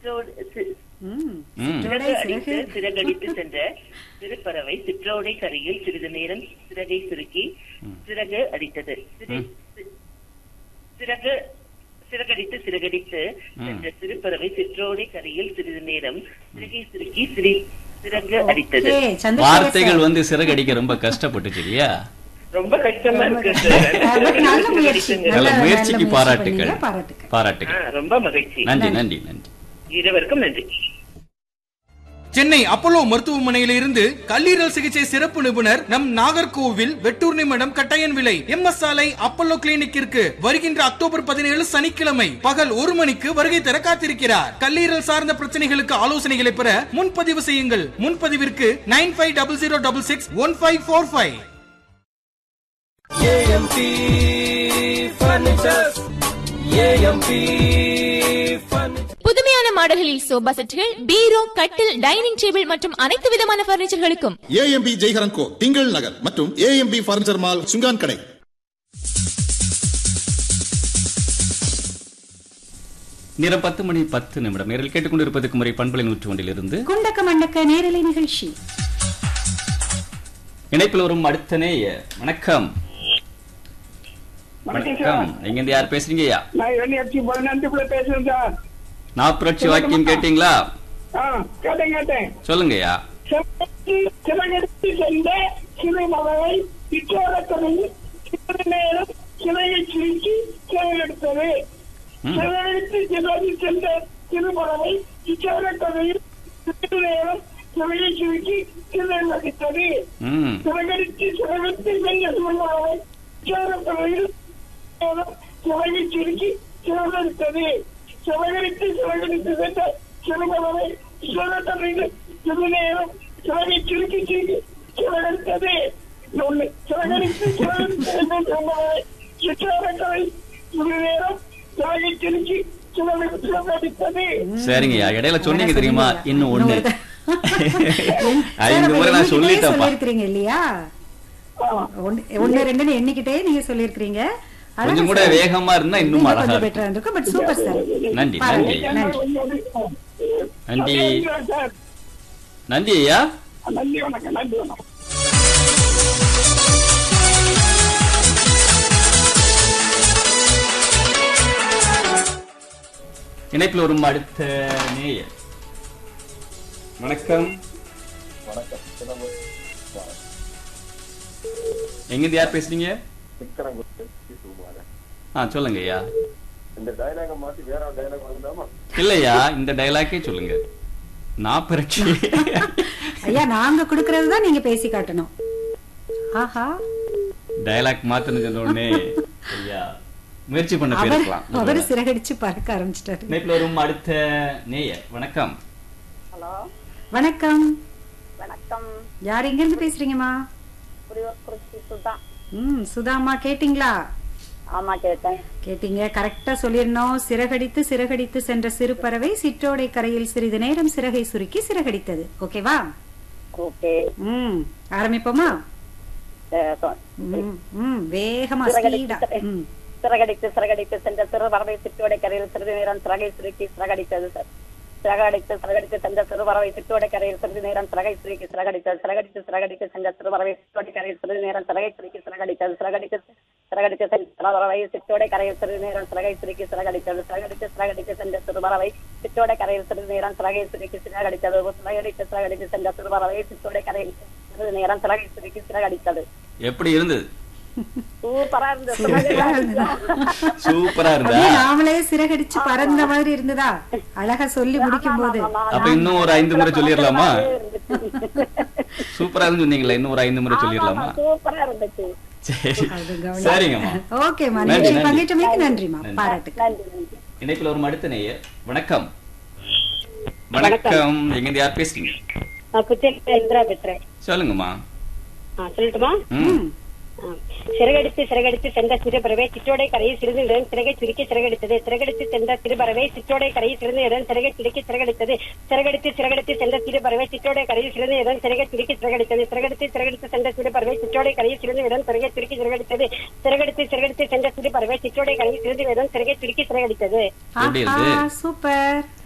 சிற்றோடு C- ம் ம். சிற்றோடை சிறகு அடித்து சிறகு சிறகடித்து சென்ற சிறுபறவை சிற்றோடை கரையில் சிறிது நேரம் சிறகை சுருக்கி சிறகு அடித்தது சிறு- சி- சிறகு சிறகடித்து சிறகடித்து சென்ற சிறுபறவை சிற்றோடை கரையில் சிறிது நேரம் சிறகை சுருக்கி சிறி சிறகு அடித்தது ஓகே சந்திரசேகர் வார்த்தைகள் சார். வந்து சிறகடிக்க ரொம்ப கஷ்டப்பட்டுச்சு இல்லையா ரொம்ப கஷ்டமா இருக்கு அது நல்ல முயற்சி சார் நல்ல நல்ல முயற்சிக்கு முயற்சி பாராட்டுக்கள் பண்ணீங்க, பாராட்டுக்கள் ஆ, பாராட்டுகள் ரொம்ப மகிழ்ச்சி நன்றி நன்றி நன்றி இருவருக்கும் நன்றி சென்னை அப்போலோ மருத்துவமனையில இருந்து கல்லீரல் சிகிச்சை சிறப்பு நிபுணர் நம் நாகர்கோவில் வெட்டூர் நிமிடம் கட்டாயன் விலை எம் எஸ் சாலை அப்போலோ கிளினிக்கிற்கு வருகின்ற அக்டோபர் பதினேழு சனிக்கிழமை பகல் ஒரு மணிக்கு வருகை தர காத்திருக்கிறார் கல்லீரல் சார்ந்த பிரச்சனைகளுக்கு ஆலோசனைகளை பெற முன்பதிவு செய்யுங்கள் முன்பதிவிற்கு nine five double zero double six one five four five AMP furnitures AMP furniture புதுமையான மாடல்களில் சோபா செட்டுகள் பீரோ கட்டில் டைனிங் டேபிள் மற்றும் அனைத்து விதமான பர்னிச்சர்களுக்கும் ஏஎம்பி ஜெய்ஹரன் கோ திங்கள் நகர் மற்றும் ஏஎம்பி பர்னிச்சர் மால் சுங்கான் கடை நேரம் பத்து மணி பத்து நிமிடம் நேரில் கேட்டுக்கொண்டிருப்பது குமரி பண்பலை நூற்று ஒன்றிலிருந்து குண்டக்க மண்டக்க நேரலை நிகழ்ச்சி இணைப்பில் வரும் அடுத்த நேயர் வணக்கம் வணக்கம் நீங்க இருந்து யார் பேசுறீங்கய்யா நான் என்எஃப்சி பதினஞ்சுக்குள்ள பேசுறேன் சார் நான் புரட்சி வாக்கியம் கேட்டீங்களா ஆ கேட்டேன் கேட்டேன் சொல்லுங்கய்யா சிறகடித்து சிறகடித்து சென்ற சிறை மகளை இச்சோரக்கதையில் சிறிது நேரம் சிறையை சுருக்கி சிறையெடுத்தது ம். சிறையெடுத்து சிறகி சென்ற சிறுபறவை இச்சோரக்கதையில் சிறிது நேரம் சிறையை சுருக்கி சிறையெடுத்தது ம் சிறகடித்து சிறகடித்து சென்ற சிறுபறவை இச்சோரக்கதையில் நேரம் சிறையை சுருக்கி சிறையெடுத்தது சிறகடித்து சிறகடித்து சென்ற சிறுபறவை இச்சோரக்கதையில் சிறிது நேரம் சிறகை சுருக்கி சுருக்கி சிறகடித்தது ஒண்ணு சிறகடித்து சிறகடித்து சென்ற சிறுபறவை இச்சோரக்கதை சிறிது நேரம் சிறகை சுருக்கி சிறகடி சிறகடித்தது சரிங்கய்யா இடையில சொன்னீங்க தெரியுமா இன்னும் ஒண்ணு சார், ஐந்து அப்ப முறை நான் எண்ணிக்கிட்டே சொல்லிட்டேன்ப்பா சொல்லியிருக்கிறீங்க இல்லையா ஒண்ணு- ஒண்ணு ரெண்டுன்னு எண்ணிக்கிட்டே நீங்க சொல்லியிருக்கிறீங்க அழகா கொஞ்சம் கூட சார். வேகமா இருந்தா இன்னும் நீங்க அழகா கொஞ்சம் இருக்கும். பெட்டரா இருக்கும் பட் சூப்பர் சார் நன்றி பாருங்க, நன்றி நன்றி நன்றி சார் நன்றி ஐயா நன்றி வணக்கம் நன்றி வணக்கம் இணைப்பில் வரும் அடுத்த நேயர் வணக்கம் எங்கிருந்து யார் பேசுறீங்க ஆ சொல்லுங்க ஐயா இந்த டைலாக மாத்தி வேற டைலாக் வந்தாமா இல்லையா இந்த டைலாக்கே சொல்லுங்க நான் புரட்சி ஐயா நாங்க குடுக்கறது தான் நீங்க பேசி காட்டணும் ஆஹா டைலாக் மாத்தணும் சொன்ன உடனே ஐயா முயற்சி பண்ண அவர் போயிருக்கலாம் அவரு சிறகடிச்சு பறக்க ஆரம்பிச்சிட்டாரு இணைப்பில் வரும் அடுத்த நேயர் வணக்கம் ஹலோ வணக்கம் வணக்கம் யார் எங்க இருந்து பேசுறீங்கம்மா குறிச்சி சுதான் ம் சுதாமா கேட்டிங்களா ஆமா கேட்டேன் கேட்டீங்க கரெக்டா சொல்லிடணும் சிறகடித்து சிறகடித்து சென்ற சிறு பறவை சிற்றோடை கரையில் சிறிது நேரம் சிறகை சுருக்கி சிறகடித்தது ஓகேவா ஓகே ம் ஆரம்பிப்போமா ம், ம், வேகமா ஸ்பீடா ம் சிறகடித்து சிறகடித்து சென்ற சிறு பறவை சிற்றோடை கரையில் சிறிது நேரம் சிறகை சுருக்கி சிறகடித்தது சார் சிறகடித்து சிறகடித்து சென்ற சிறு பறவை சிற்றோடை கரையில் சிறிது நேரம் சிறகை சுருக்கி சிறகடித்தது சிறகடித்து சிறகடித்து சென்ற சிறு பறவை சிற்றோடை கரையில் சிறிது நேரம் சிறகை சுருக்கி சிறகடித்தது சிறகடித்து சிறகடித்து சென்ற சிறு பறவை சிற்றோடை கரையில் சிறிது நேரம் சிறகை சுருக்கி சிறகடித்தது சிறகடித்து சிறகடித்து சென்ற சிறு பறவை சிற்றோடை கரையில் சிறிது நேரம் சிறகை சுருக்கி சிறகடித்தது சிறகடித்து சிறகடித்து சென்ற சிறு பறவை சிற்றோடை கரையில் சிறிது நேரம் சிறகை சுருக்கி சிறகடித்தது எப்படி இருந்தது சூப்பரா இருந்தது சூப்பரா இருந்ததா? சூப்பரா இருந்தா அப்படியே நாமளே சிறகடிச்சு பறந்த மாதிரி இருந்ததா அழகா சொல்லி முடிக்கும் போது அப்ப இன்னும் ஒரு ஐந்து முறை சொல்லிடலாமா சூப்பரா இருந்து சொன்னீங்களா இன்னும் ஒரு ஐந்து முறை சொல்லிடலாமா சூப்பரா இருந்துச்சு சரி அது கவனம். சரிங்கம்மா ஓகேம்மா நன்றி, நிகழ்ச்சி நன்றி. பங்கேற்றமைக்கு நன்றிம்மா நன்றி. பாராட்டுக்கு நன்றி நன்றி இணைப்பில் வரும் அடுத்த நேயர் வணக்கம் வணக்கம் எங்க யார் பேசுறீங்க நான் குச்சேரியில இந்திரா பேசுறேன் சொல்லுங்கம்மா ஆ, சொல்லட்டுமா ம் ஆ. சிறகடித்து சிறகடித்து சென்ற சிறுபறவை சிற்றோடை கரையை சிறிது இடம் சிறகை சுருக்கி சிறகடித்தது சிறகடித்து சென்ற சிறுபறவை சிற்றோடை கரையை சிறிது இடம் சிறகை சுருக்கி சிறகடித்தது சிறகடித்து சிறகடித்து சென்ற சிறுபறவை சிற்றோடை கரையில் சிறிது இடம் சிறகை சுருக்கி சிறகடித்தது சிறகடித்து சிறகடித்து சென்ற சிறுபறவை சிற்றோடை கரையில் சிறிது இடம் சிறகை சுருக்கி சிறகடித்தது சிறகடித்து சிறகடித்து சென்ற சிறுபறவை சிற்றோடை கரையில் சிறிது இடம் சிறகை சுருக்கி சிறகடித்தது எப்படி ஆஹா இருக்கு? சூப்பர்